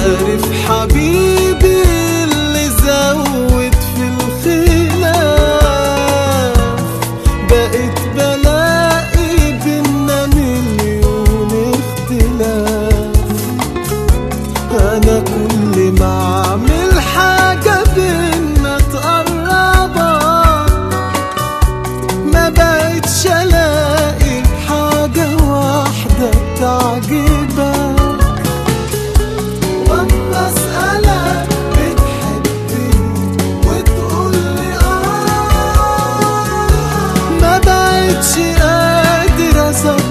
عارف حبيبي اللي زود في الخلاف بقيت بلاقي بينا مليون اختلاف انا كل ما اعمل حاجة بينا تقربك ما بقتش الاقي حاجة واحدة تعجبك واما اسألك بتحبني وتقولي اه ما بقتش قادر اصدق